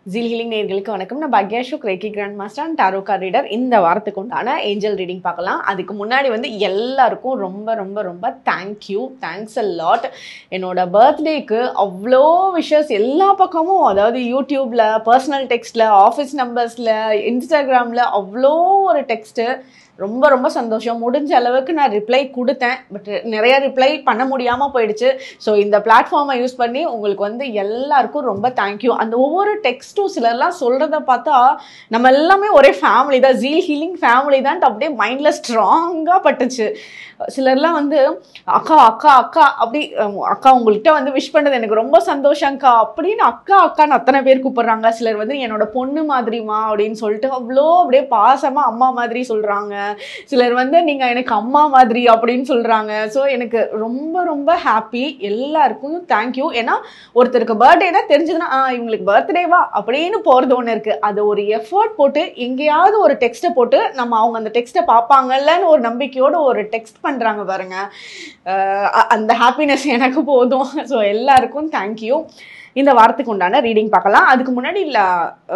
zeal healing நேர்களுக்கு வணக்கம் நான் பாக்யாஷுக் reiki grand master and tarot card reader இந்த வாரத்துக்கு உண்டான ஏஞ்சல் ரீடிங் பார்க்கலாம் அதுக்கு முன்னாடி வந்து எல்லாருக்கும் ரொம்ப ரொம்ப ரொம்ப தேங்க்யூ தேங்க்ஸ் அ லாட் என்னோட பர்த்டேக்கு அவ்வளோ விஷஸ் எல்லா பக்கமும் அதாவது யூடியூப்பில் பர்சனல் டெக்ஸ்ட்டில் ஆஃபீஸ் நம்பர்ஸில் இன்ஸ்டாகிராமில் அவ்வளோ ஒரு டெக்ஸ்ட்டு ரொம்ப ரொம்ப சந்தோஷம் முடிஞ்ச அளவுக்கு நான் ரிப்ளை கொடுத்தேன் பட் நிறைய ரிப்ளை பண்ண முடியாமல் போயிடுச்சு ஸோ இந்த பிளாட்ஃபார்மை யூஸ் பண்ணி உங்களுக்கு வந்து எல்லாருக்கும் ரொம்ப தேங்க்யூ அந்த ஒவ்வொரு டெக்ஸ்ட்டும் சிலர்லாம் சொல்கிறத பார்த்தா நம்ம எல்லாமே ஒரே ஃபேமிலி தான் ஜீல் ஹீலிங் ஃபேமிலி தான் அப்படியே மைண்டில் ஸ்ட்ராங்காக பட்டுச்சு சிலர்லாம் வந்து அக்கா அக்கா அக்கா அப்படி அஹ், அக்கா உங்கள்கிட்ட வந்து விஷ் பண்ணது எனக்கு ரொம்ப சந்தோஷம்க்கா அப்படின்னு அக்கா அக்கான்னு அத்தனை பேர் கூப்பிடுறாங்க சிலர் வந்து என்னோட பொண்ணு மாதிரிமா அப்படின்னு சொல்லிட்டு அவ்வளோ அப்படியே பாசமாக அம்மா மாதிரி சொல்கிறாங்க சிலர் வந்து நீங்கள் எனக்கு அம்மா மாதிரி அப்படின்னு சொல்கிறாங்க ஸோ எனக்கு ரொம்ப ரொம்ப ஹாப்பி எல்லாருக்கும் தேங்க்யூ ஏன்னா ஒருத்தருக்கு பர்த்டேனா தெரிஞ்சதுன்னா ஆ இவங்களுக்கு பர்த்டேவா அப்படின்னு போகிறது ஒன்று இருக்குது அது ஒரு எஃபர்ட் போட்டு எங்கேயாவது ஒரு டெக்ஸ்ட்டை போட்டு நம்ம அவங்க அந்த டெக்ஸ்ட்டை பார்ப்பாங்கல்லன்னு ஒரு நம்பிக்கையோட ஒரு டெக்ஸ்ட் பண்ணுறாங்க பாருங்க அஹ் அ- அந்த ஹாப்பினஸ் எனக்கு போதும் ஸோ எல்லாருக்கும் தேங்க்யூ இந்த வாரத்துக்கு உண்டான ரீடிங் பார்க்கலாம் அதுக்கு முன்னாடி இல்லை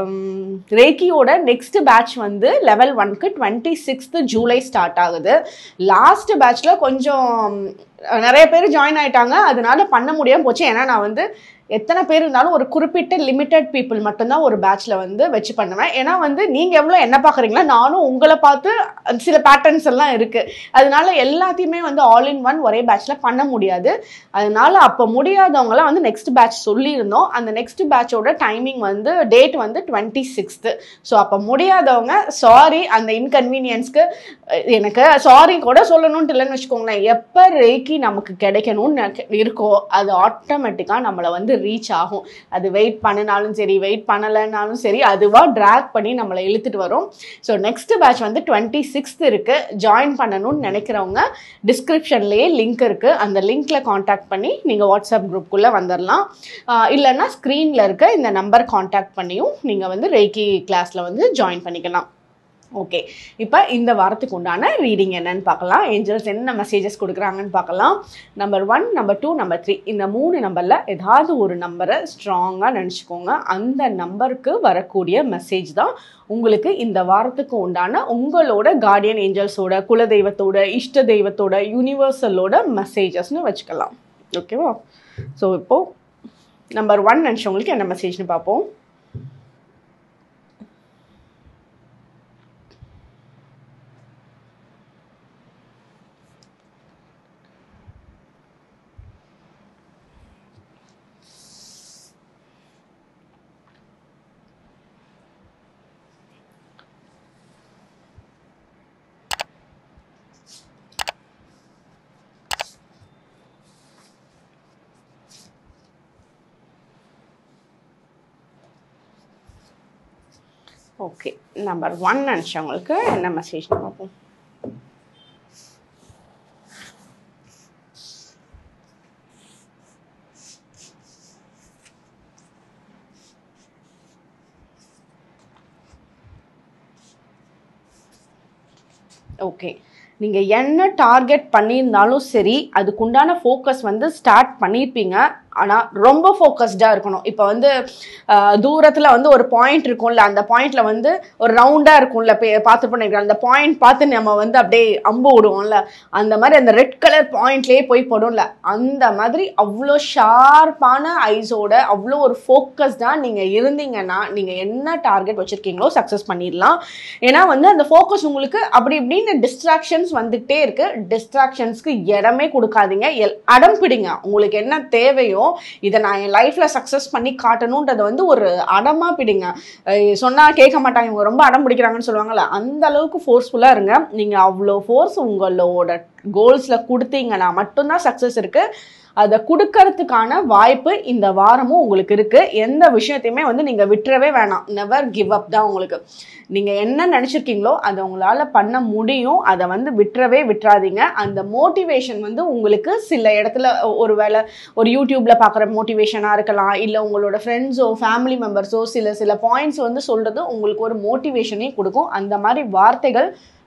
ரேக்கியோட நெக்ஸ்ட் பேட்ச் வந்து லெவல் ஒன்க்கு டுவெண்ட்டி சிக்ஸ்த்து ஜூலை ஸ்டார்ட் ஆகுது லாஸ்ட் பேட்ச்சில் கொஞ்சம் அஹ், நிறைய பேர் ஜாயின் ஆயிட்டாங்க அதனால பண்ண முடியாமல் போச்சு ஏன்னா நான் வந்து எத்தனை பேர் இருந்தாலும் ஒரு குறிப்பிட்ட லிமிட்டட் பீப்புள் மட்டும்தான் ஒரு பேட்ச்ல வந்து வச்சு பண்ணுவேன் ஏன்னா வந்து நீங்க எவ்வளோ என்ன பார்க்குறீங்களா நானும் உங்களை பார்த்து சில பேட்டர்ன்ஸ் எல்லாம் இருக்கு அதனால எல்லாத்தையுமே வந்து ஆல் இன் ஒன் ஒரே பேட்ச்ல பண்ண முடியாது அதனால அப்போ முடியாதவங்களாம் வந்து நெக்ஸ்ட் பேட்ச் சொல்லியிருந்தோம் அந்த நெக்ஸ்ட் பேட்சோட டைமிங் வந்து டேட் வந்து டுவெண்ட்டி சிக்ஸ்த்து ஸோ அப்போ முடியாதவங்க சாரி அந்த இன்கன்வீனியன்ஸ்க்கு எனக்கு சாரி கூட சொல்லணும்னு இல்லைன்னு வச்சுக்கோங்களேன் எப்போ ரேக்கி நமக்கு கிடைக்கணும்னு நினைக்க- இருக்கோ அது ஆட்டோமேட்டிக்காக நம்மளை வந்து ரீச் ஆகும் அது வெயிட் பண்ணினாலும் சரி வெயிட் பண்ணலைனாலும் சரி அதுவாக ட்ராக் பண்ணி நம்மளை இழுத்துட்டு வரும் ஸோ நெக்ஸ்ட் பேட்ச் வந்து டுவெண்ட்டி சிக்ஸ்த் இருக்குது ஜாயின் பண்ணணும்னு நினைக்கிறவங்க டிஸ்கிரிப்ஷன்லேயே லிங்க் இருக்குது அந்த லிங்க்கில் காண்டாக்ட் பண்ணி நீங்கள் வாட்ஸ்அப் குரூப்புக்குள்ளே வந்துடலாம் ஆஹ் இல்லைன்னா ஸ்க்ரீனில் இருக்க இந்த நம்பர் காண்டாக்ட் பண்ணியும் நீங்கள் வந்து ரேக்கி கிளாஸில் வந்து ஜாயின் பண்ணிக்கலாம் ஓகே இப்போ இந்த வாரத்துக்கு உண்டான ரீடிங் என்னன்னு பார்க்கலாம் ஏஞ்சல்ஸ் என்ன மெசேஜஸ் கொடுக்குறாங்கன்னு பார்க்கலாம் number one number two number three இந்த மூணு நம்பரில் ஏதாவது ஒரு நம்பரை ஸ்ட்ராங்காக நினச்சிக்கோங்க அந்த நம்பருக்கு வரக்கூடிய மெசேஜ் தான் உங்களுக்கு இந்த வாரத்துக்கு உண்டான உங்களோட கார்டியன் ஏஞ்சல்ஸோட குலதெய்வத்தோட இஷ்ட தெய்வத்தோட யூனிவர்சலோட மெசேஜஸ்னு வச்சுக்கலாம் ஓகேவா ஸோ இப்போது நம்பர் ஒன் நினச்சவங்களுக்கு என்ன மெசேஜ்னு பார்ப்போம் ஓகே நம்பர் ஒன் நினச்சவங்களுக்கு என்ன மெசேஜ்னு பார்ப்போம் ஓகே நீங்கள் என்ன டார்கெட் பண்ணியிருந்தாலும் சரி அதுக்குண்டான ஃபோக்கஸ் வந்து ஸ்டார்ட் பண்ணியிருப்பீங்க ஆனால் ரொம்ப ஃபோக்கஸ்டாக இருக்கணும் இப்போ வந்து தூரத்தில் வந்து ஒரு பாயிண்ட் இருக்கும்ல அந்த பாயிண்ட்ல வந்து ஒரு ரவுண்டாக இருக்கும்ல பே பார்த்து பண்ணிருக்கோம் அந்த பாயிண்ட் பார்த்து நம்ம வந்து அப்படியே அம்பு விடுவோம்ல அந்த மாதிரி அந்த ரெட் கலர் பாயிண்ட்லேயே போய் போடும்ல அந்த மாதிரி அவ்வளோ ஷார்ப்பான ஐஸோட அவ்வளோ ஒரு ஃபோக்கஸ்டாக நீங்கள் இருந்தீங்கன்னா நீங்கள் என்ன டார்கெட் வச்சுருக்கீங்களோ சக்ஸஸ் பண்ணிடலாம் ஏன்னா வந்து அந்த ஃபோக்கஸ் உங்களுக்கு அப்படி இப்படின்னு டிஸ்ட்ராக்ஷன்ஸ் வந்துகிட்டே இருக்கு டிஸ்ட்ராக்ஷன்ஸ்க்கு இடமே கொடுக்காதீங்க எல் அடம் பிடிங்க உங்களுக்கு என்ன தேவையோ இதை நான் என் லைஃப்ல சக்ஸஸ் பண்ணி காட்டணுன்றதை வந்து ஒரு அடமா பிடிங்க அஹ் சொன்னா கேட்க மாட்டாங்க இவங்க ரொம்ப அடம் பிடிக்கிறாங்கன்னு சொல்லுவாங்கல்ல அந்த அளவுக்கு ஃபோர்ஸ்ஃபுல்லா இருங்க நீங்க அவ்வளோ ஃபோர்ஸ் உங்களோட கோல்ஸ்ல கொடுத்தீங்கன்னா மட்டும்தான் சக்ஸஸ் இருக்கு அதை கொடுக்கறதுக்கான வாய்ப்பு இந்த வாரமும் உங்களுக்கு இருக்கு எந்த விஷயத்தையுமே வந்து நீங்க விட்டுறவே வேணாம் நெவர் கிவ் அப் தான் உங்களுக்கு நீங்க என்ன நினைச்சிருக்கீங்களோ அதை உங்களால பண்ண முடியும் அதை வந்து விட்டுறவே விட்டுறாதீங்க அந்த மோட்டிவேஷன் வந்து உங்களுக்கு சில இடத்துல ஒரு வேளை ஒரு யூடியூப்ல பார்க்குற மோட்டிவேஷனாக இருக்கலாம் இல்லை உங்களோட ஃப்ரெண்ட்ஸோ ஃபேமிலி மெம்பர்ஸோ சில சில பாயிண்ட்ஸ் வந்து சொல்றது உங்களுக்கு ஒரு மோட்டிவேஷனே கொடுக்கும் அந்த மாதிரி வார்த்தைகள்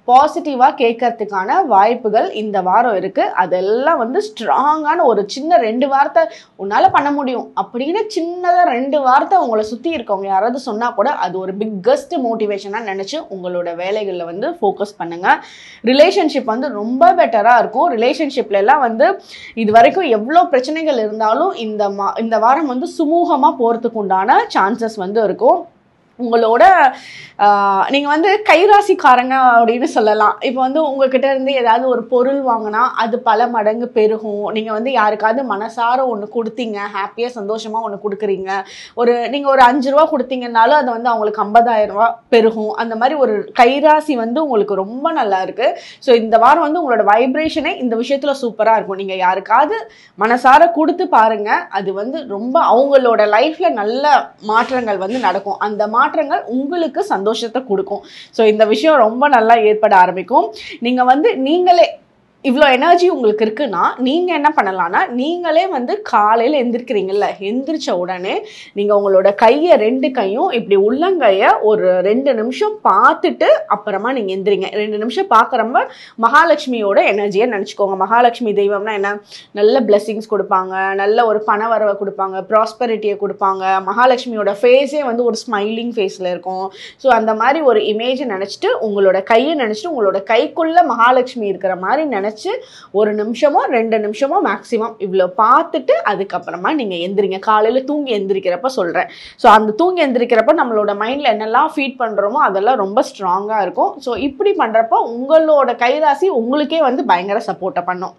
பாசிட்டிவாக கேட்கறதுக்கான வாய்ப்புகள் இந்த வாரம் இருக்குது அதெல்லாம் வந்து ஸ்ட்ராங்கான ஒரு சின்ன ரெண்டு வார்த்தை உன்னால் பண்ண முடியும் அப்படின்னு சின்னதாக ரெண்டு வார்த்தை உங்களை சுற்றி இருக்கவங்க யாராவது சொன்னால் கூட அது ஒரு பிக்கஸ்ட் மோட்டிவேஷனாக நினச்சி உங்களோட வேலைகளில் வந்து ஃபோக்கஸ் பண்ணுங்கள் ரிலேஷன்ஷிப் வந்து ரொம்ப பெட்டராக இருக்கும் ரிலேஷன்ஷிப்ல எல்லாம் வந்து இது வரைக்கும் எவ்வளோ பிரச்சனைகள் இருந்தாலும் இந்த மா இந்த வாரம் வந்து சுமூகமாக போகிறதுக்கு உண்டான சான்சஸ் வந்து இருக்கும் உங்களோட நீங்கள் வந்து கைராசிக்காரங்க அப்படின்னு சொல்லலாம் இப்போ வந்து உங்ககிட்ட இருந்து ஏதாவது ஒரு பொருள் வாங்கினா அது பல மடங்கு பெருகும் நீங்கள் வந்து யாருக்காவது மனசார ஒன்று கொடுத்தீங்க ஹாப்பியாக சந்தோஷமாக ஒன்று கொடுக்குறீங்க ஒரு நீங்கள் ஒரு அஞ்சு ரூபா கொடுத்தீங்கன்னாலும் அது வந்து அவங்களுக்கு ஐம்பதாயிரம் ரூபா பெருகும் அந்த மாதிரி ஒரு கைராசி வந்து உங்களுக்கு ரொம்ப நல்லா இருக்கு ஸோ இந்த வாரம் வந்து உங்களோட வைப்ரேஷனே இந்த விஷயத்தில் சூப்பராக இருக்கும் நீங்கள் யாருக்காவது மனசார கொடுத்து பாருங்க அது வந்து ரொம்ப அவங்களோட லைஃப்ல நல்ல மாற்றங்கள் வந்து நடக்கும் அந்த மாற்றங்கள் உங்களுக்கு சந்தோஷத்தை கொடுக்கும் ஸோ இந்த விஷயம் ரொம்ப நல்லா ஏற்பட ஆரம்பிக்கும் நீங்கள் வந்து நீங்களே இவ்வளோ எனர்ஜி உங்களுக்கு இருக்குன்னா நீங்கள் என்ன பண்ணலாம்னா நீங்களே வந்து காலையில் எந்திரிக்கிறீங்கல்ல எந்திரிச்ச உடனே நீங்கள் உங்களோட கையை ரெண்டு கையும் இப்படி உள்ளங்கையை ஒரு ரெண்டு நிமிஷம் பார்த்துட்டு அப்புறமா நீங்கள் எந்திரிங்க ரெண்டு நிமிஷம் பார்க்குறப்ப மகாலட்சுமியோட எனர்ஜியை நினச்சிக்கோங்க மகாலட்சுமி தெய்வம்னா என்ன நல்ல பிளெஸ்ஸிங்ஸ் கொடுப்பாங்க நல்ல ஒரு பண வரவை கொடுப்பாங்க ப்ராஸ்பெரிட்டியை கொடுப்பாங்க மகாலட்சுமியோட ஃபேஸே வந்து ஒரு ஸ்மைலிங் ஃபேஸில் இருக்கும் ஸோ அந்த மாதிரி ஒரு இமேஜை நினச்சிட்டு உங்களோட கையை நினச்சிட்டு உங்களோட கைக்குள்ளே மகாலட்சுமி இருக்கிற மாதிரி நினச்சி ஒரு நிமிஷமோ ரெண்டு நிமிஷமோ மேக்ஸிமம் இவ்வளோ பார்த்துட்டு அதுக்கப்புறமா நீங்கள் எந்திரிங்க காலையில் தூங்கி எந்திரிக்கிறப்ப சொல்கிறேன் ஸோ அந்த தூங்கி எந்திரிக்கிறப்ப நம்மளோட மைண்டில் என்னெல்லாம் ஃபீட் பண்ணுறோமோ அதெல்லாம் ரொம்ப ஸ்ட்ராங்காக இருக்கும் ஸோ இப்படி பண்ணுறப்போ உங்களோட கைராசி உங்களுக்கே வந்து பயங்கர சப்போர்ட்டை பண்ணும்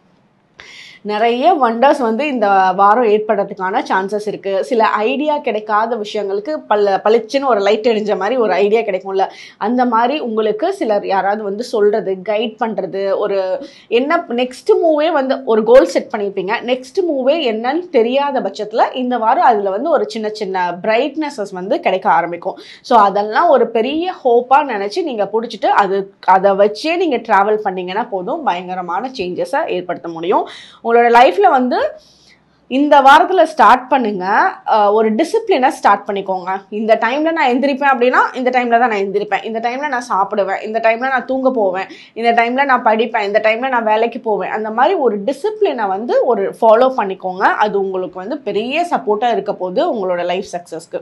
நிறைய வண்டர்ஸ் வந்து இந்த வாரம் ஏற்படுறதுக்கான சான்சஸ் இருக்குது சில ஐடியா கிடைக்காத விஷயங்களுக்கு பல்ல பளிச்சுன்னு ஒரு லைட் எரிஞ்ச மாதிரி ஒரு ஐடியா கிடைக்கும்ல அந்த மாதிரி உங்களுக்கு சிலர் யாராவது வந்து சொல்கிறது கைட் பண்ணுறது ஒரு என்ன நெக்ஸ்ட் மூவே வந்து ஒரு கோல் செட் பண்ணியிருப்பீங்க நெக்ஸ்ட் மூவே என்னன்னு தெரியாத பட்சத்தில் இந்த வாரம் அதில் வந்து ஒரு சின்ன சின்ன பிரைட்னஸஸ் வந்து கிடைக்க ஆரம்பிக்கும் ஸோ அதெல்லாம் ஒரு பெரிய ஹோப்பாக நினச்சி நீங்கள் பிடிச்சிட்டு அது அதை வச்சே நீங்கள் ட்ராவல் பண்ணீங்கன்னா போதும் பயங்கரமான சேஞ்சஸை ஏற்படுத்த முடியும் உங்களோட லைஃப்பில் வந்து இந்த வாரத்தில் ஸ்டார்ட் பண்ணுங்க அஹ் ஒரு டிசிப்ளினை ஸ்டார்ட் பண்ணிக்கோங்க இந்த டைமில் நான் எந்திரிப்பேன் அப்படின்னா இந்த டைமில் தான் நான் எந்திரிப்பேன் இந்த டைமில் நான் சாப்பிடுவேன் இந்த டைமில் நான் தூங்க போவேன் இந்த டைமில் நான் படிப்பேன் இந்த டைமில் நான் வேலைக்கு போவேன் அந்த மாதிரி ஒரு டிசிப்ளினை வந்து ஒரு ஃபாலோ பண்ணிக்கோங்க அது உங்களுக்கு வந்து பெரிய சப்போர்ட்டாக இருக்க போகுது உங்களோட லைஃப் சக்ஸஸ்க்கு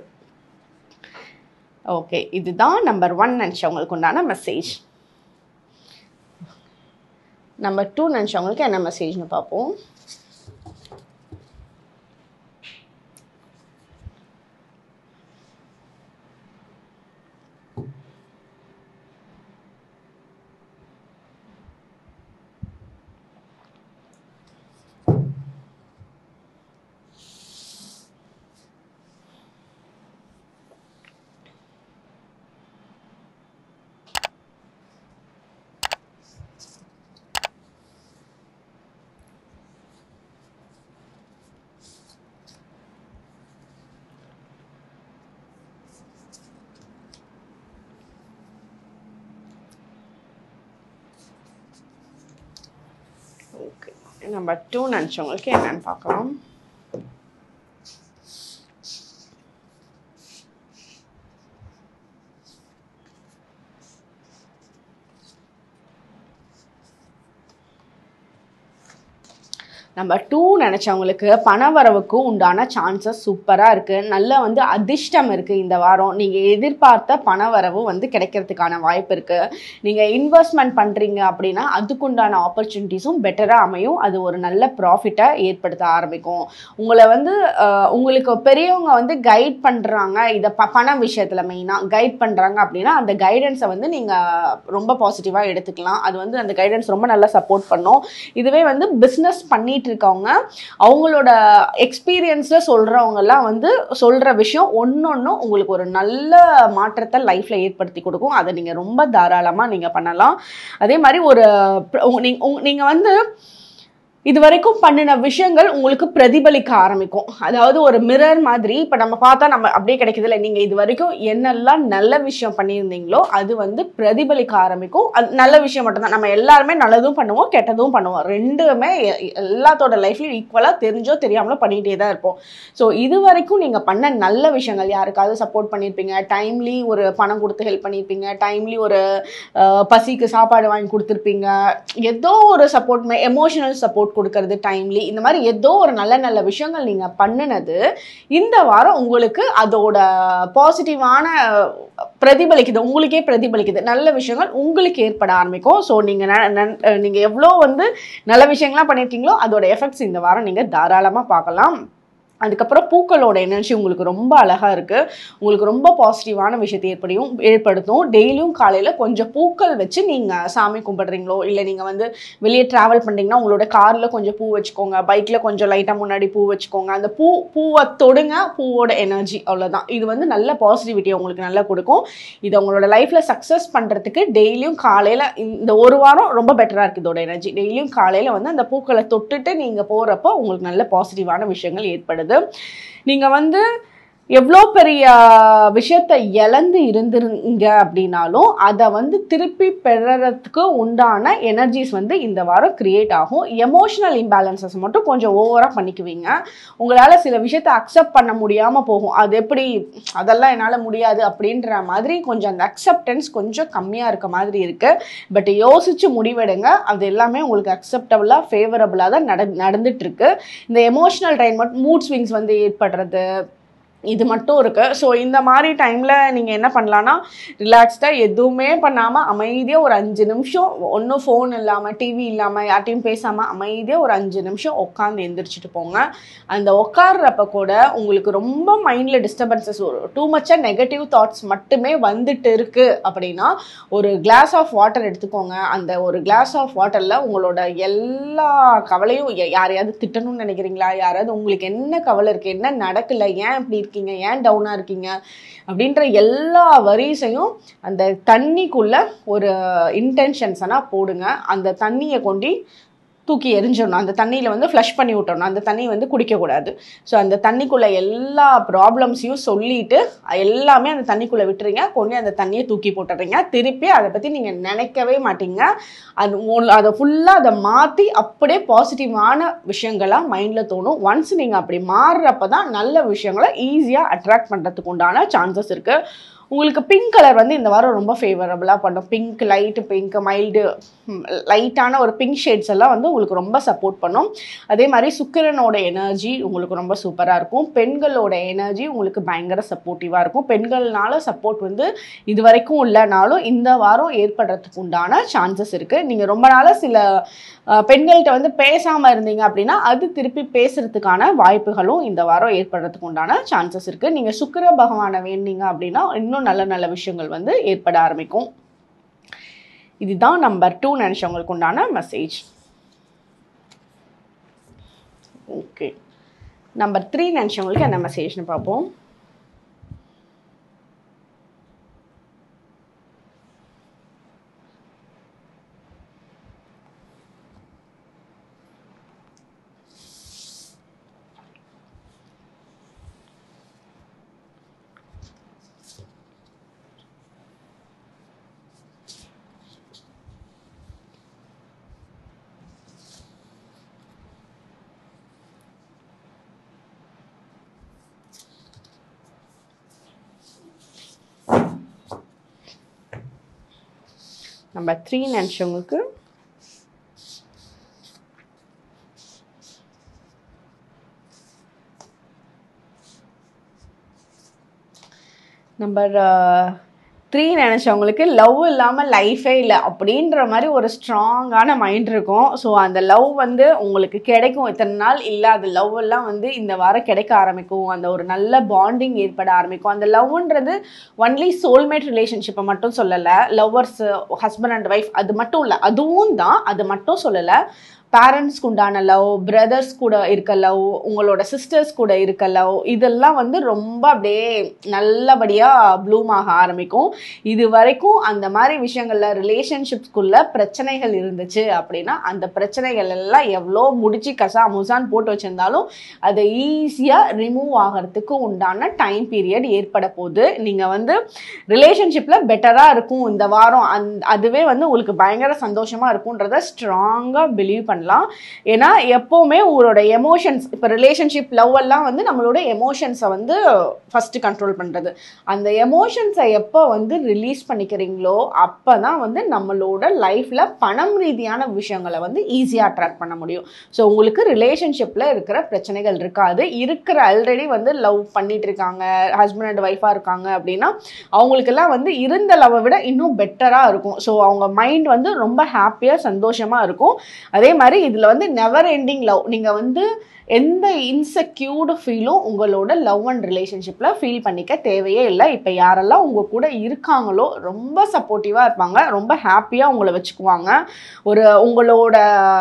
ஓகே இதுதான் நம்பர் ஒன் நினச்சவங்களுக்கு உண்டான மெசேஜ் நம்பர் டூ நினச்சவங்களுக்கு என்ன மெசேஜ்னு பார்ப்போம் ஓகே நம்பர் டூ நினச்சவங்களுக்கு என்னன்னு பார்க்கலாம் நம்பர் டூ நினச்சவங்களுக்கு பண வரவுக்கு உண்டான சான்சஸ் சூப்பராக இருக்குது நல்ல வந்து அதிர்ஷ்டம் இருக்குது இந்த வாரம் நீங்கள் எதிர்பார்த்த பண வரவு வந்து கிடைக்கிறதுக்கான வாய்ப்பு இருக்குது நீங்கள் இன்வெஸ்ட்மெண்ட் பண்ணுறீங்க அப்படின்னா அதுக்குண்டான ஆப்பர்ச்சுனிட்டிஸும் பெட்டராக அமையும் அது ஒரு நல்ல ப்ராஃபிட்டை ஏற்படுத்த ஆரம்பிக்கும் உங்களை வந்து அஹ், உங்களுக்கு பெரியவங்க வந்து கைட் பண்ணுறாங்க இதை ப பண விஷயத்தில் மெயினாக கைட் பண்ணுறாங்க அப்படின்னா அந்த கைடன்ஸை வந்து நீங்கள் ரொம்ப பாசிட்டிவாக எடுத்துக்கலாம் அது வந்து அந்த கைடன்ஸ் ரொம்ப நல்லா சப்போர்ட் பண்ணும் இதுவே வந்து பிஸ்னஸ் பண்ணிட்டு இருக்கவங்க அவங்களோட எக்ஸ்பீரியன்ஸில் சொல்கிறவங்கெல்லாம் வந்து சொல்கிற விஷயம் ஒன்னொன்றும் உங்களுக்கு ஒரு நல்ல மாற்றத்தை லைஃப்பில் ஏற்படுத்தி கொடுக்கும் அதை நீங்கள் ரொம்ப தாராளமாக நீங்கள் பண்ணலாம் அதே மாதிரி ஒரு நீங்கள் நீங்கள் வந்து இது வரைக்கும் பண்ணின விஷயங்கள் உங்களுக்கு பிரதிபலிக்க ஆரம்பிக்கும் அதாவது ஒரு மிரர் மாதிரி இப்போ நம்ம பார்த்தா நம்ம அப்படியே கிடைக்குது இல்லை நீங்கள் இது வரைக்கும் என்னெல்லாம் நல்ல விஷயம் பண்ணியிருந்தீங்களோ அது வந்து பிரதிபலிக்க ஆரம்பிக்கும் அது நல்ல விஷயம் மட்டும்தான் நம்ம எல்லாருமே நல்லதும் பண்ணுவோம் கெட்டதும் பண்ணுவோம் ரெண்டுமே எ- எல்லாத்தோட லைஃப்லையும் ஈக்குவலாக தெரிஞ்சோ தெரியாமலோ பண்ணிகிட்டே தான் இருப்போம் ஸோ இது வரைக்கும் நீங்கள் பண்ண நல்ல விஷயங்கள் யாருக்காவது சப்போர்ட் பண்ணியிருப்பீங்க டைம்லி ஒரு பணம் கொடுத்து ஹெல்ப் பண்ணியிருப்பீங்க டைம்லி ஒரு அஹ், பசிக்கு சாப்பாடு வாங்கி கொடுத்துருப்பீங்க ஏதோ ஒரு சப்போர்ட் எமோஷனல் சப்போர்ட் கொடுக்கறது டைம்லி இந்த மாதிரி ஏதோ ஒரு நல்ல நல்ல விஷயங்கள் நீங்கள் பண்ணினது இந்த வாரம் உங்களுக்கு அதோட பாசிட்டிவான பிரதிபலிக்குது உங்களுக்கே பிரதிபலிக்குது நல்ல விஷயங்கள் உங்களுக்கு ஏற்பட ஆரம்பிக்கும் ஸோ நீங்கள் நீங்கள் எவ்வளோ வந்து நல்ல விஷயங்கள்லாம் பண்ணியிருக்கீங்களோ அதோட எஃபெக்ட்ஸ் இந்த வாரம் நீங்கள் தாராளமாக பார்க்கலாம் அதுக்கப்புறம் பூக்களோட எனர்ஜி உங்களுக்கு ரொம்ப அழகாக இருக்குது உங்களுக்கு ரொம்ப பாசிட்டிவான விஷயத்தை ஏற்படியும் ஏற்படுத்தும் டெய்லியும் காலையில் கொஞ்சம் பூக்கள் வச்சு நீங்கள் சாமி கும்பிடுறீங்களோ இல்லை நீங்கள் வந்து வெளியே ட்ராவல் பண்ணுறீங்கன்னா உங்களோட காரில் கொஞ்சம் பூ வச்சுக்கோங்க பைக்கில் கொஞ்சம் லைட்டாக முன்னாடி பூ வச்சுக்கோங்க அந்த பூ பூவை தொடுங்க பூவோட எனர்ஜி அவ்வளோதான் இது வந்து நல்ல பாசிட்டிவிட்டியை உங்களுக்கு நல்லா கொடுக்கும் இது உங்களோட லைஃப்பில் சக்ஸஸ் பண்ணுறதுக்கு டெய்லியும் காலையில் இந்த ஒரு வாரம் ரொம்ப பெட்டராக இருக்குது இதோட எனர்ஜி டெய்லியும் காலையில் வந்து அந்த பூக்களை தொட்டுட்டு நீங்கள் போகிறப்போ உங்களுக்கு நல்ல பாசிட்டிவான விஷயங்கள் ஏற்படுது நீங்கள் வந்து எவ்வளோ பெரிய விஷயத்தை இழந்து இருந்திருங்க அப்படின்னாலும் அதை வந்து திருப்பி பெறறதுக்கு உண்டான எனர்ஜிஸ் வந்து இந்த வாரம் கிரியேட் ஆகும் எமோஷனல் இம்பேலன்சஸ் மட்டும் கொஞ்சம் ஓவராக பண்ணிக்குவீங்க உங்களால் சில விஷயத்தை அக்செப்ட் பண்ண முடியாமல் போகும் அது எப்படி அதெல்லாம் என்னால் முடியாது அப்படின்ற மாதிரி கொஞ்சம் அந்த அக்செப்டன்ஸ் கொஞ்சம் கம்மியாக இருக்க மாதிரி இருக்குது பட் யோசிச்சு முடிவெடுங்க அது எல்லாமே உங்களுக்கு அக்செப்டபுளாக ஃபேவரபுளாக தான் நட நடந்துட்டு இருக்கு இந்த எமோஷனல் ட்ரைன் மட்டும் மூட் ஸ்விங்ஸ் வந்து ஏற்படுறது இது மட்டும் இருக்கு ஸோ இந்த மாதிரி டைமில் நீங்கள் என்ன பண்ணலான்னா ரிலாக்ஸ்டாக எதுவுமே பண்ணாமல் அமைதியாக ஒரு அஞ்சு நிமிஷம் ஒன்றும் ஃபோன் இல்லாமல் டிவி இல்லாமல் யார்ட்டையும் பேசாமல் அமைதியாக ஒரு அஞ்சு நிமிஷம் உட்காந்து எந்திரிச்சிட்டு போங்க அந்த உட்கார்றப்ப கூட உங்களுக்கு ரொம்ப மைண்டில் டிஸ்டர்பன்சஸ் ஒரு டூ மச்சாக நெகட்டிவ் தாட்ஸ் மட்டுமே வந்துட்டு இருக்கு அப்படின்னா ஒரு கிளாஸ் ஆஃப் வாட்டர் எடுத்துக்கோங்க அந்த ஒரு கிளாஸ் ஆஃப் வாட்டரில் உங்களோட எல்லா கவலையும் யா- யாரையாவது திட்டணும்னு நினைக்கிறீங்களா யாராவது உங்களுக்கு என்ன கவலை இருக்குது என்ன நடக்கல ஏன் இப்படி இருக்கீங்க ஏன் டவுனாக இருக்கீங்க அப்படின்ற எல்லா வரிசையும் அந்த தண்ணிக்குள்ள ஒரு இன்டென்ஷன்ஸ்னா போடுங்க அந்த தண்ணியை கொண்டு தூக்கி எரிஞ்சிடணும் அந்த தண்ணியில் வந்து ஃப்ளஷ் பண்ணி விட்டணும் அந்த தண்ணி வந்து குடிக்கக்கூடாது ஸோ அந்த தண்ணிக்குள்ளே எல்லா ப்ராப்ளம்ஸையும் சொல்லிட்டு எல்லாமே அந்த தண்ணிக்குள்ளே விட்டுறீங்க கொண்டு அந்த தண்ணியை தூக்கி போட்டுறீங்க திருப்பி அதை பற்றி நீங்கள் நினைக்கவே மாட்டீங்க அது உங்க- அதை ஃபுல்லாக அதை மாற்றி அப்படியே பாசிட்டிவான விஷயங்களாக மைண்டில் தோணும் ஒன்ஸ் நீங்கள் அப்படி மாறுறப்ப தான் நல்ல விஷயங்களை ஈஸியாக அட்ராக்ட் பண்ணுறதுக்கு உண்டான சான்சஸ் இருக்குது உங்களுக்கு பிங்க் கலர் வந்து இந்த வாரம் ரொம்ப ஃபேவரபுளாக பண்ணும் பிங்க் லைட் பிங்க் மைல்டு லைட்டான ஒரு பிங்க் ஷேட்ஸ் எல்லாம் வந்து உங்களுக்கு ரொம்ப சப்போர்ட் பண்ணும் அதே மாதிரி சுக்கிரனோட எனர்ஜி உங்களுக்கு ரொம்ப சூப்பராக இருக்கும் பெண்களோட எனர்ஜி உங்களுக்கு பயங்கர சப்போர்ட்டிவாக இருக்கும் பெண்கள்னால சப்போர்ட் வந்து இது வரைக்கும் இல்லைனாலும் இந்த வாரம் ஏற்படுறதுக்கு உண்டான சான்சஸ் இருக்குது நீங்கள் ரொம்ப நாளாக சில அஹ், பெண்கள்கிட்ட வந்து பேசாமல் இருந்தீங்க அப்படின்னா அது திருப்பி பேசுறதுக்கான வாய்ப்புகளும் இந்த வாரம் ஏற்படுறதுக்கு உண்டான சான்சஸ் இருக்குது நீங்கள் சுக்கிர பகவானை வேண்டிங்க அப்படின்னா இன்னும் நல்ல நல்ல விஷயங்கள் வந்து ஏற்பட ஆரம்பிக்கும் இதுதான் நம்பர் டூ நினச்சவங்களுக்கு உண்டான மெசேஜ் ஓகே நம்பர் த்ரீ நினச்சவங்களுக்கு என்ன மெசேஜ்னு பார்ப்போம் நம்பர் த்ரீ நினச்சவங்களுக்கு நம்பர் த்ரீ நினச்சவங்களுக்கு லவ் இல்லாமல் லைஃபே இல்லை அப்படின்ற மாதிரி ஒரு ஸ்ட்ராங்கான மைண்ட் இருக்கும் ஸோ அந்த லவ் வந்து உங்களுக்கு கிடைக்கும் இத்தனை நாள் இல்லாத லவ் எல்லாம் வந்து இந்த வாரம் கிடைக்க ஆரம்பிக்கும் அந்த ஒரு நல்ல பாண்டிங் ஏற்பட ஆரம்பிக்கும் அந்த லவ்ன்றது ஒன்லி சோல்மேட் ரிலேஷன்ஷிப்பை மட்டும் சொல்லலை லவ்வர்ஸ் ஹஸ்பண்ட் அண்ட் ஒய்ஃப் அது மட்டும் இல்லை அதுவும் தான் அது மட்டும் சொல்லலை பேரண்ட்ஸ்க்கு உண்டான லவ் பிரதர்ஸ் கூட இருக்க லவ் உங்களோட சிஸ்டர்ஸ் கூட இருக்க லவ் இதெல்லாம் வந்து ரொம்ப அப்படியே நல்லபடியாக ப்ளூம் ஆக ஆரம்பிக்கும் இது வரைக்கும் அந்த மாதிரி விஷயங்களில் ரிலேஷன்ஷிப்ஸ்குள்ள பிரச்சனைகள் இருந்துச்சு அப்படின்னா அந்த பிரச்சனைகள் எல்லாம் எவ்வளோ முடிச்சு கசா முசான் போட்டு வச்சிருந்தாலும் அதை ஈஸியாக ரிமூவ் ஆகிறதுக்கு உண்டான டைம் பீரியட் ஏற்பட போகுது நீங்கள் வந்து ரிலேஷன்ஷிப்பில் பெட்டராக இருக்கும் இந்த வாரம் அந் அதுவே வந்து உங்களுக்கு பயங்கர சந்தோஷமாக இருக்குன்றத ஸ்ட்ராங்காக பிலீவ் பண்ணலாம் ஏன்னா எப்போவுமே உங்களோட எமோஷன்ஸ் இப்போ ரிலேஷன்ஷிப் லவ் எல்லாம் வந்து நம்மளோட எமோஷன்ஸை வந்து ஃபஸ்ட்டு கண்ட்ரோல் பண்ணுறது அந்த எமோஷன்ஸை எப்போ வந்து ரிலீஸ் பண்ணிக்கிறீங்களோ அப்போ தான் வந்து நம்மளோட லைஃப்பில் பணம் ரீதியான விஷயங்களை வந்து ஈஸியாக அட்ராக்ட் பண்ண முடியும் ஸோ உங்களுக்கு ரிலேஷன்ஷிப்பில் இருக்கிற பிரச்சனைகள் இருக்காது இருக்கிற ஆல்ரெடி வந்து லவ் பண்ணிட்டு இருக்காங்க ஹஸ்பண்ட் அண்ட் ஒய்ஃபாக இருக்காங்க அப்படின்னா அவங்களுக்கெல்லாம் வந்து இருந்த லவ்வை விட இன்னும் பெட்டராக இருக்கும் ஸோ அவங்க மைண்ட் வந்து ரொம்ப ஹாப்பியாக சந்தோஷமாக இருக்கும் அதே மாதிரி இதில் வந்து நெவர் எண்டிங் லவ் நீங்கள் வந்து எந்த இன்செக்யூர்டு ஃபீலும் உங்களோட லவ் அண்ட் ரிலேஷன்ஷிப்பில் ஃபீல் பண்ணிக்க தேவையே இல்லை இப்போ யாரெல்லாம் உங்கள் கூட இருக்காங்களோ ரொம்ப சப்போர்ட்டிவாக இருப்பாங்க ரொம்ப ஹாப்பியாக உங்களை வச்சுக்குவாங்க ஒரு உங்களோட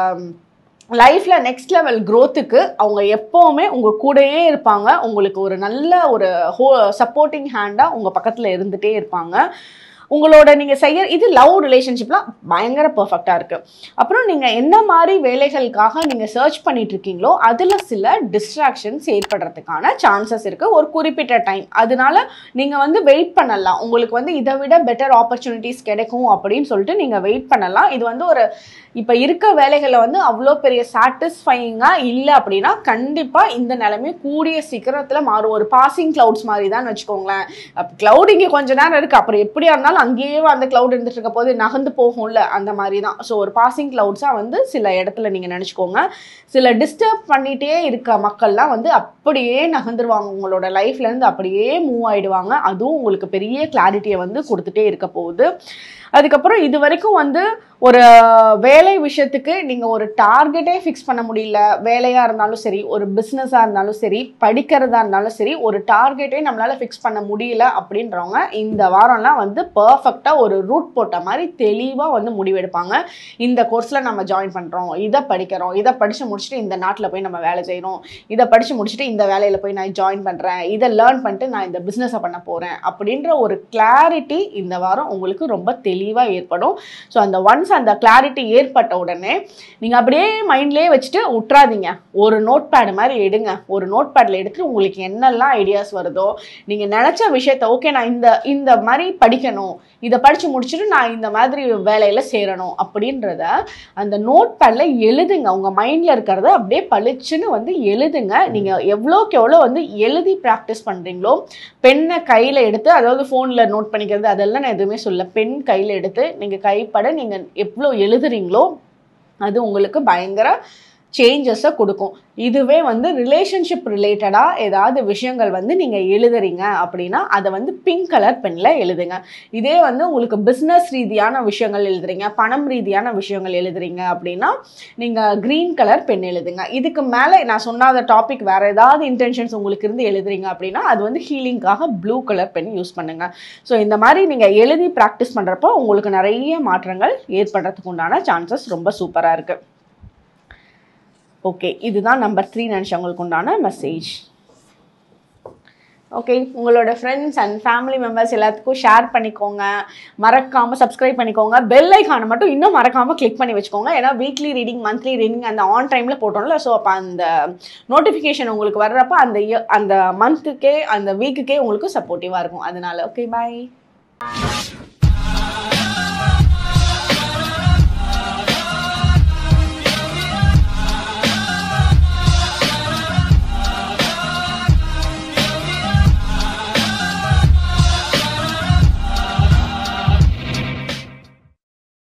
லைஃப்பில் நெக்ஸ்ட் லெவல் க்ரோத்துக்கு அவங்க எப்போவுமே உங்கள் கூடயே இருப்பாங்க உங்களுக்கு ஒரு நல்ல ஒரு ஹோ சப்போர்ட்டிங் ஹேண்டாக உங்கள் பக்கத்தில் இருந்துகிட்டே இருப்பாங்க உங்களோட நீங்கள் செய்ய இது லவ் ரிலேஷன்ஷிப்லாம் பயங்கர பர்ஃபெக்டாக இருக்குது அப்புறம் நீங்கள் என்ன மாதிரி வேலைகளுக்காக நீங்கள் சர்ச் பண்ணிட்டு இருக்கீங்களோ அதில் சில டிஸ்ட்ராக்ஷன்ஸ் ஏற்படுறதுக்கான சான்சஸ் இருக்குது ஒரு குறிப்பிட்ட டைம் அதனால நீங்கள் வந்து வெயிட் பண்ணலாம் உங்களுக்கு வந்து இதை விட பெட்டர் ஆப்பர்ச்சுனிட்டிஸ் கிடைக்கும் அப்படின்னு சொல்லிட்டு நீங்கள் வெயிட் பண்ணலாம் இது வந்து ஒரு இப்போ இருக்க வேலைகளில் வந்து அவ்வளோ பெரிய சாட்டிஸ்ஃபையிங்காக இல்லை அப்படின்னா கண்டிப்பாக இந்த நிலைமை கூடிய சீக்கிரத்தில் மாறும் ஒரு பாசிங் க்ளவுட்ஸ் மாதிரி தான் வச்சுக்கோங்களேன் அப்போ க்ளவுட் இங்கே கொஞ்ச நேரம் இருக்குது அப்புறம் எப்படியா இருந்தாலும் அங்கேயே அந்த க்ளவுட் இருந்துட்டு இருக்க போது நகர்ந்து போகும்ல அந்த மாதிரி தான் ஸோ ஒரு பாசிங் க்ளவுட்ஸாக வந்து சில இடத்துல நீங்கள் நினச்சிக்கோங்க சில டிஸ்டர்ப் பண்ணிகிட்டே இருக்க மக்கள்லாம் வந்து அப்படியே நகர்ந்துருவாங்க உங்களோட லைஃப்லேருந்து அப்படியே மூவ் ஆயிடுவாங்க அதுவும் உங்களுக்கு பெரிய கிளாரிட்டியை வந்து கொடுத்துட்டே இருக்க போகுது அதுக்கப்புறம் இது வரைக்கும் வந்து ஒரு வேலை விஷயத்துக்கு நீங்கள் ஒரு டார்கெட்டே ஃபிக்ஸ் பண்ண முடியல வேலையாக இருந்தாலும் சரி ஒரு பிஸ்னஸாக இருந்தாலும் சரி படிக்கிறதா இருந்தாலும் சரி ஒரு டார்கெட்டே நம்மளால் ஃபிக்ஸ் பண்ண முடியல அப்படின்றவங்க இந்த வாரம்லாம் வந்து பர்ஃபெக்டாக ஒரு ரூட் போட்ட மாதிரி தெளிவாக வந்து முடிவெடுப்பாங்க இந்த கோர்ஸில் நம்ம ஜாயின் பண்ணுறோம் இதை படிக்கிறோம் இதை படித்து முடிச்சுட்டு இந்த நாட்டில் போய் நம்ம வேலை செய்கிறோம் இதை படித்து முடிச்சுட்டு இந்த வேலையில் போய் நான் ஜாயின் பண்ணுறேன் இதை லேர்ன் பண்ணிட்டு நான் இந்த பிஸ்னஸை பண்ண போகிறேன் அப்படின்ற ஒரு கிளாரிட்டி இந்த வாரம் உங்களுக்கு ரொம்ப தெளிவாக ஏற்படும் ஸோ அந்த ஒன்ஸ் அந்த கிளாரிட்டி ஏற்பட்ட உடனே நீங்கள் அப்படியே மைண்ட்லேயே வச்சுட்டு விட்றாதீங்க ஒரு நோட் பேடு மாதிரி எடுங்க ஒரு நோட் பேடில் எடுத்து உங்களுக்கு என்னெல்லாம் ஐடியாஸ் வருதோ நீங்கள் நினச்ச விஷயத்த ஓகே நான் இந்த இந்த மாதிரி படிக்கணும் இதை படித்து முடிச்சுட்டு நான் இந்த மாதிரி வேலையில் சேரணும் அப்படின்றத அந்த நோட் பேடில் எழுதுங்க உங்கள் மைண்டில் இருக்கிறத அப்படியே பளிச்சுன்னு வந்து எழுதுங்க நீங்கள் எவ்வளோக்கு எவ்வளோ வந்து எழுதி ப்ராக்டிஸ் பண்ணுறீங்களோ பெண்ணை கையில் எடுத்து அதாவது ஃபோனில் நோட் பண்ணிக்கிறது அதெல்லாம் நான் எதுவுமே சொல்ல பென் கையில் எடுத்து நீங்கள் கைப்பட நீங்கள் எவ்வளோ எழுதுறீங்களோ அது உங்களுக்கு பயங்கர சேஞ்சஸை கொடுக்கும் இதுவே வந்து ரிலேஷன்ஷிப் ரிலேட்டடாக ஏதாவது விஷயங்கள் வந்து நீங்கள் எழுதுறீங்க அப்படின்னா அதை வந்து பிங்க் கலர் பெனில் எழுதுங்க இதே வந்து உங்களுக்கு பிஸ்னஸ் ரீதியான விஷயங்கள் எழுதுறீங்க பணம் ரீதியான விஷயங்கள் எழுதுறீங்க அப்படின்னா நீங்கள் க்ரீன் கலர் பென் எழுதுங்க இதுக்கு மேலே நான் சொன்னாத டாபிக் வேறு ஏதாவது இன்டென்ஷன்ஸ் உங்களுக்கு இருந்து எழுதுறீங்க அப்படின்னா அது வந்து ஹீலிங்காக ப்ளூ கலர் பென் யூஸ் பண்ணுங்க ஸோ இந்த மாதிரி நீங்கள் எழுதி ப்ராக்டிஸ் பண்ணுறப்போ உங்களுக்கு நிறைய மாற்றங்கள் ஏற்படுறதுக்கு உண்டான சான்சஸ் ரொம்ப சூப்பராக இருக்குது ஓகே இதுதான் நம்பர் த்ரீ நினச்சவங்களுக்கு உண்டான மெசேஜ் ஓகே உங்களோட ஃப்ரெண்ட்ஸ் அண்ட் ஃபேமிலி மெம்பர்ஸ் எல்லாத்துக்கும் ஷேர் பண்ணிக்கோங்க மறக்காமல் சப்ஸ்கிரைப் பண்ணிக்கோங்க பெல் ஐக்கானை மட்டும் இன்னும் மறக்காமல் கிளிக் பண்ணி வச்சுக்கோங்க ஏன்னா வீக்லி ரீடிங் மந்த்லி ரீடிங் அந்த ஆன் டைமில் போட்டோம்ல ஸோ அப்போ அந்த நோட்டிஃபிகேஷன் உங்களுக்கு வர்றப்ப அந்த year- அந்த மந்த்துக்கே அந்த வீக்குக்கே உங்களுக்கு சப்போர்ட்டிவாக இருக்கும் அதனால ஓகே பாய்